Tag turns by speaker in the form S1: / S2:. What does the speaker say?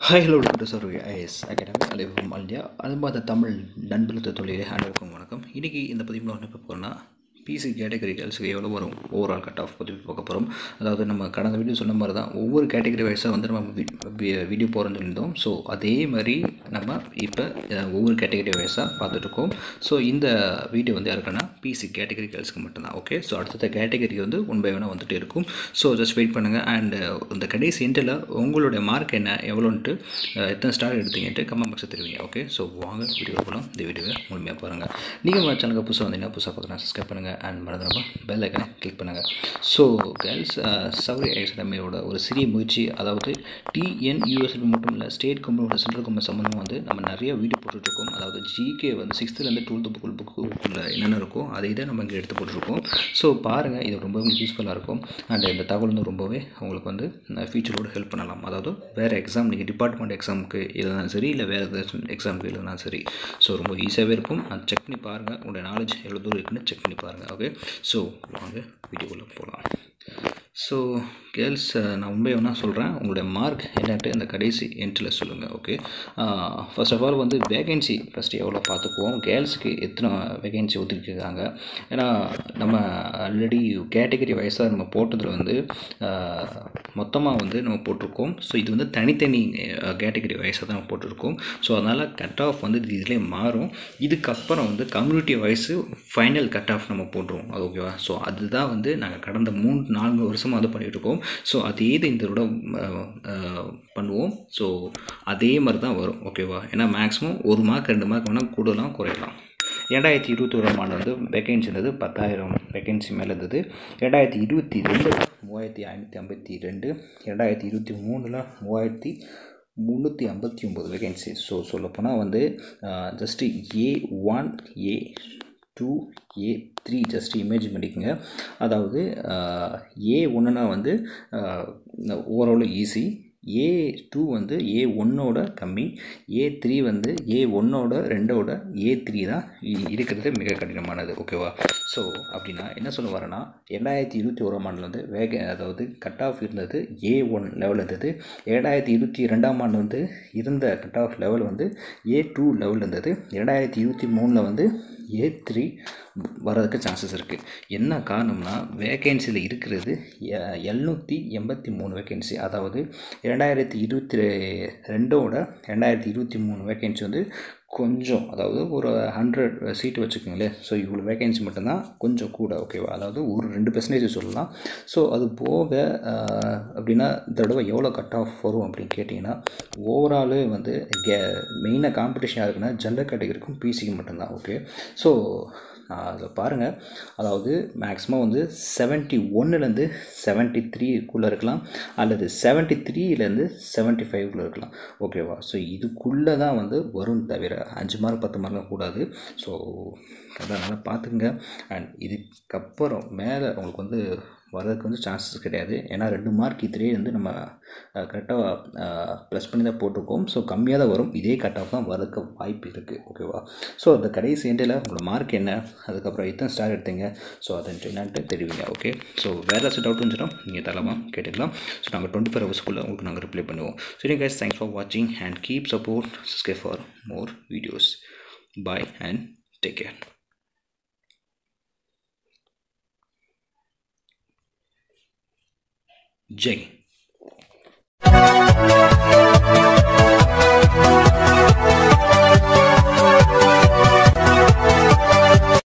S1: hi hello doctor sir IS academy அலைவகம் அல்டியா அது மாதிரி தமிழ் நண்பர்களுக்கு தொழிலே அனைவருக்கும் வணக்கம் இன்றைக்கி இந்த பதிவில் என்ன பார்க்க போகிறோம்னா பிசி கேட்டகரி கேர்ள்ஸுக்கு எவ்வளோ வரும் ஓவரால் கட் ஆஃப் பற்றி பார்க்க போகிறோம் அதாவது நம்ம கடந்த வீடியோ சொன்ன மாதிரி தான் ஒவ்வொரு கேட்டகரி வைஸாக வந்து நம்ம வீடியோ போகிறோம்னு சொல்லியிருந்தோம் ஸோ அதே மாதிரி நம்ம இப்போ அஹ், ஒவ்வொரு கேட்டகரி வைஸாக பார்த்துட்ருக்கோம் ஸோ இந்த வீடியோ வந்து யாருக்குன்னா பிசி கேட்டகரி கேர்ள்ஸ்க்கு மட்டும்தான் ஓகே ஸோ அடுத்த கேட்டகரி வந்து ஒன் பை ஒன்னாக வந்துட்டு இருக்கும் ஸோ ஜஸ்ட் வெயிட் பண்ணுங்கள் அண்ட் இந்த கடைசி எண்டில் உங்களுடைய மார்க் என்ன எவ்வளோன்ட்டு அஹ், எத்தனை ஸ்டார் எடுத்தீங்கன்ட்டு கமெண்ட் பாக்ஸில் தெரிவிங்க ஓகே ஸோ வாங்க வீடியோ போகலாம் இந்த வீடியோவை முழுமையாக பாருங்கள் நீங்கள் நம்ம சேனலுக்கு புதுசாக வந்தீங்கன்னா புதுசாக பார்க்குறேன் சப்ஸ்கிரைப் பண்ணுங்கள் அண்ட் மறந்துடாம பெல் ஐக்கனை கிளிக் பண்ணுங்கள் ஸோ கேர்ள்ஸ் சௌரி அகாடமியோட ஒரு சிறிய முயற்சி அதாவது டிஎன்யூஎஸ்பி மட்டும் இல்லை ஸ்டேட் கம்பெனியோட சென்ட்ரல் கம்பெனி சம்மந்தமாக வந்து நம்ம நிறைய வீடியோ போட்டுட்ருக்கோம் அதாவது ஜிகே வந்து சிக்ஸ்த்துலேருந்து டுவெல்த்து புக்கு புக்குக்குள்ளே என்னென்ன இருக்கோ அதை தான் நம்ம இங்கே எடுத்து போட்டிருக்கோம் ஸோ பாருங்கள் இது ரொம்ப உங்களுக்கு யூஸ்ஃபுல்லாக இருக்கும் அண்ட் இந்த தகவல் வந்து ரொம்பவே உங்களுக்கு வந்து ஃபியூச்சரோடு ஹெல்ப் பண்ணலாம் அதாவது வேறு எக்ஸாம் நீங்கள் டிபார்ட்மெண்ட் எக்ஸாமுக்கு எழுதினாலும் சரி இல்லை வேறு ஏதாச்சும் எக்ஸாமுக்கு எழுதினாலும் சரி ஸோ ரொம்ப ஈஸியாகவே இருக்கும் அது செக் பண்ணி பாருங்கள் உங்களுடைய நாலேஜ் எவ்வளோ தூரம் இருக்குன்னு செக் பண்ணி பாருங்கள் ஓகே ஸோ வாங்க வீடியோக்குள்ளே போகலாம் ஸோ கேர்ள்ஸ் நான் உண்மையை வேணா சொல்கிறேன் உங்களுடைய மார்க் என்னன்ட்டு இந்த கடைசி என்ட்ரில் சொல்லுங்கள் ஓகே ஃபர்ஸ்ட் ஆஃப் ஆல் வந்து வேகன்சி ஃபஸ்ட்டு எவ்வளோ பார்த்துக்குவோம் கேர்ள்ஸுக்கு எத்தனை வேகன்சி ஒதுக்கியிருக்காங்க ஏன்னா நம்ம ஆல்ரெடி கேட்டகரி வைஸாக நம்ம போட்டதில் வந்து மொத்தமாக வந்து நம்ம போட்டிருக்கோம் ஸோ இது வந்து தனித்தனி கேட்டகரி வைஸாக தான் நம்ம போட்டிருக்கோம் ஸோ அதனால் கட் ஆஃப் வந்து இது இதிலே மாறும் இதுக்கப்புறம் வந்து community wise final cut off நம்ம போட்டுருவோம் அது ஓகேவா ஸோ அதுதான் வந்து நாங்கள் கடந்த மூணு நான்கு வருஷமாக அது பண்ணிகிட்டு இருக்கோம் ஸோ அதே இது இந்த விட பண்ணுவோம் ஸோ அதே மாதிரி தான் வரும் ஓகேவா ஏன்னா மேக்ஸிமம் ஒரு மார்க் ரெண்டு மார்க் வேணால் கூடலாம் குறையலாம் ரெண்டாயிரத்தி இருபத்தி ஓராம் ஆண்டு வந்து வேகன்சி இருந்தது பத்தாயிரம் வேகன்சி மேலே இருந்தது ரெண்டாயிரத்தி இருபத்தி ரெண்டு மூவாயிரத்தி ஐநூற்றி ஐம்பத்தி ரெண்டு ரெண்டாயிரத்தி இருபத்தி மூணில் மூவாயிரத்தி முந்நூற்றி ஐம்பத்தி ஒம்பது வேகன்சி ஸோ சொல்லப்போனால் வந்து just A one A two A three just image பண்ணிக்கோங்க அதாவது ஏ ஒன்றுனா வந்து ஓவரால் ஈஸி ஏ டூ வந்து ஏ ஒன்னோட கம்மி ஏ த்ரீ வந்து ஏ ஒன்னோட ரெண்டோட ஏ த்ரீ தான் இ- இருக்கிறது மிக கடினமானது ஓகேவா ஸோ அப்படின்னா என்ன சொல்ல வரேன்னா ரெண்டாயிரத்தி இருபத்தி ஓராம் ஆண்டில் வந்து வேக அதாவது கட் ஆஃப் இருந்தது ஏ ஒன் லெவல் இருந்தது ரெண்டாயிரத்தி இருபத்தி ரெண்டாம் ஆண்டு வந்து இருந்த கட் ஆஃப் லெவல் வந்து ஏ டூ லெவல் இருந்தது ரெண்டாயிரத்தி இருபத்தி மூணில் வந்து ஏ த்ரீ வர்றதுக்கு சான்சஸ் இருக்குது என்ன காரணம்னா வேகன்சியில் இருக்கிறது எ- எழுநூற்றி எண்பத்தி மூணு வேகன்சி அதாவது ரெண்டாயிரத்தி இருபத்தி ரெண்டோட ரெண்டாயிரத்தி இருபத்தி மூணு வேகன்சி வந்து கொஞ்சம் அதாவது ஒரு ஹண்ட்ரட் சீட்டு வச்சுக்கோங்களேன் ஸோ இவ்வளோ வேகன்சி மட்டும்தான் கொஞ்சம் கூட ஓகேவா அதாவது ஒரு ரெண்டு பெர்சன்டேஜ் சொல்லலாம் ஸோ அது போக ஆஹ், அப்படின்னா இந்த தடவை எவ்வளோ கட் ஆஃப் வரும் அப்படின்னு கேட்டிங்கன்னா ஓவராலு வந்து கே மெயினாக காம்படிஷன் யாருக்குன்னா ஜெண்டர் கேட்டகரிக்கும் பிசிக்கு மட்டும்தான் ஓகே ஸோ அதில் பாருங்கள் அதாவது மேக்ஸிமம் வந்து செவன்ட்டி ஒன்றுலேருந்து செவன்ட்டி த்ரீக்குள்ளே இருக்கலாம் அல்லது செவன்ட்டி த்ரீலேருந்து செவன்ட்டி ஃபைவ்க்குள்ளே இருக்கலாம் ஓகேவா ஸோ இதுக்குள்ளே தான் வந்து வரும் தவிர அஞ்சு மார்க் பத்து மார்க்லாம் கூடாது ஸோ அதனால் பார்த்துக்குங்க அண்ட் இதுக்கப்புறம் மேலே உங்களுக்கு வந்து வர்றதுக்கு வந்து சான்சஸ் கிடையாது ஏன்னா ரெண்டு மார்க் இதுலேயே வந்து நம்ம கரெக்டாக ப்ளஸ் பண்ணி தான் போட்டிருக்கோம் ஸோ கம்மியாக தான் வரும் இதே கட் ஆஃப் தான் வரதுக்கு வாய்ப்பு இருக்குது ஓகேவா ஸோ அந்த கடைசி எண்டில் உங்களோட மார்க் என்ன அதுக்கப்புறம் எத்தனை ஸ்டார் எடுத்தீங்க ஸோ அதை என்னன்ட்டு தெரிவிங்க ஓகே ஸோ வேறு ஏதாச்சும் டவுட் இருந்துச்சுன்னா நீங்கள் தரலாமா கேட்டுக்கலாம் ஸோ நாங்கள் டுவெண்ட்டி ஃபோர் ஹவர்ஸ்க்குள்ளே உங்களுக்கு நாங்கள் ரிப்ளை பண்ணுவோம் சரி கைஸ் தேங்க்ஸ் ஃபார் வாட்சிங் and keep support subscribe for more videos bye and take care Jai